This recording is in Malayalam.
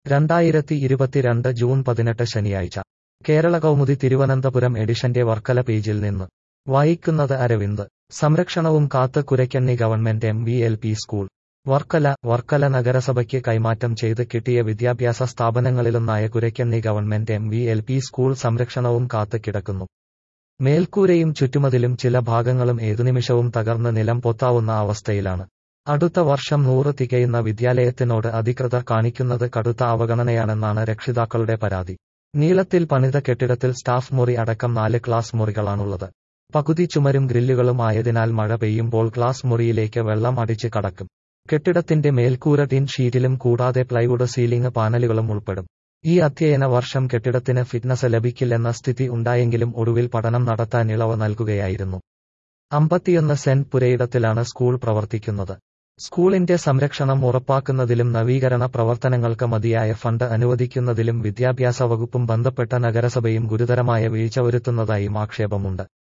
രണ്ടായിരത്തി ഇരുപത്തിരണ്ട് ജൂൺ പതിനെട്ട് ശനിയാഴ്ച കേരള കൗമുദി തിരുവനന്തപുരം എഡിഷന്റെ വർക്കല പേജിൽ നിന്ന് വായിക്കുന്നത് അരവിന്ദ് സംരക്ഷണവും കാത്ത് Kuraykkanni government M V L P school Varkala Varkala നഗരസഭയ്ക്ക് കൈമാറ്റം ചെയ്ത് കിട്ടിയ വിദ്യാഭ്യാസ സ്ഥാപനങ്ങളിലൊന്നായ Kuraykkanni government M V L P school സംരക്ഷണവും കാത്ത് കിടക്കുന്നു മേൽക്കൂരയും ചുറ്റുമതിലും ചില ഭാഗങ്ങളും ഏതുനിമിഷവും തകർന്ന് നിലം പൊത്താവുന്ന അവസ്ഥയിലാണ് അടുത്ത വർഷം നൂറ് തികയുന്ന വിദ്യാലയത്തിനോട് അധികൃതർ കാണിക്കുന്നത് കടുത്ത അവഗണനയാണെന്നാണ് രക്ഷിതാക്കളുടെ പരാതി നീളത്തിൽ പണിത കെട്ടിടത്തിൽ സ്റ്റാഫ് മുറി അടക്കം നാല് ക്ലാസ് മുറികളാണുള്ളത് പകുതി ചുമരും ഗ്രില്ലുകളും ആയതിനാൽ മഴ പെയ്യുമ്പോൾ ക്ലാസ് മുറിയിലേക്ക് വെള്ളം അടിച്ച് കടക്കും കെട്ടിടത്തിന്റെ മേൽക്കൂര ടിൻ ഷീറ്റിലും കൂടാതെ പ്ലൈവുഡ് സീലിംഗ് പാനലുകളും ഉൾപ്പെടും ഈ അധ്യയന വർഷം കെട്ടിടത്തിന് ഫിറ്റ്നസ് ലഭിക്കില്ലെന്ന സ്ഥിതി ഉണ്ടായെങ്കിലും ഒടുവിൽ പഠനം നടത്താൻ ഇളവ് നൽകുകയായിരുന്നു അമ്പത്തിയൊന്ന് സെന്റ് പുരയിടത്തിലാണ് സ്കൂൾ പ്രവർത്തിക്കുന്നത് സ്കൂളിന്റെ സംരക്ഷണം ഉറപ്പാക്കുന്നതിലും നവീകരണ പ്രവർത്തനങ്ങൾക്ക് മതിയായ ഫണ്ട് അനുവദിക്കുന്നതിലും വിദ്യാഭ്യാസ വകുപ്പും ബന്ധപ്പെട്ട നഗരസഭയും ഗുരുതരമായ വീഴ്ച വരുത്തുന്നതായും ആക്ഷേപമുണ്ട്